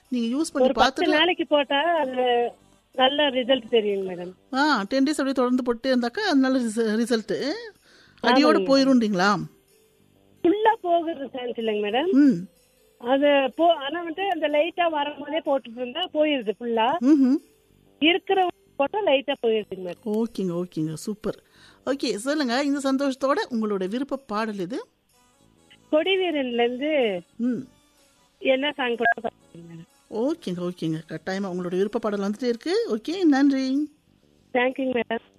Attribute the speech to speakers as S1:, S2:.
S1: நீங்கள் யூஸ் பண்ணி
S2: ஒரு பத்து
S1: பார்த்துட்டு
S2: நாளைக்கு போட்டா அது நல்ல ரிசல்ட் தெரியுங்க மேடம்
S1: ஆ டென் டேஸ் அப்படியே தொடர்ந்து போட்டு இருந்தாக்கா அது நல்ல ரிசல்ட்டு அடியோட போயிருன்றீங்களா
S2: ஃபுல்லா போகுறது சான்ஸ் இல்லைங்க மேடம்
S1: ம்
S2: அது போ ஆனா வந்து அந்த லைட்டா வரும்போதே போட்டுட்டு இருந்தா போயிருது ஃபுல்லா
S1: ம்
S2: இருக்கிற போட்டா லைட்டா போயிருதுங்க மேடம்
S1: ஓகேங்க ஓகேங்க சூப்பர் ஓகே சொல்லுங்க இந்த சந்தோஷத்தோட உங்களோட விருப்ப பாடல் இது
S2: கொடி வீரன்ல இருந்து
S1: ம்
S2: என்ன சாங் போட்டா பாருங்க மேடம்
S1: ஓகேங்க ஓகேங்க கட்டாயமாக உங்களோட விருப்ப பாடல் வந்துட்டே இருக்கு ஓகே நன்றி
S2: தேங்க்யூங்க மேடம்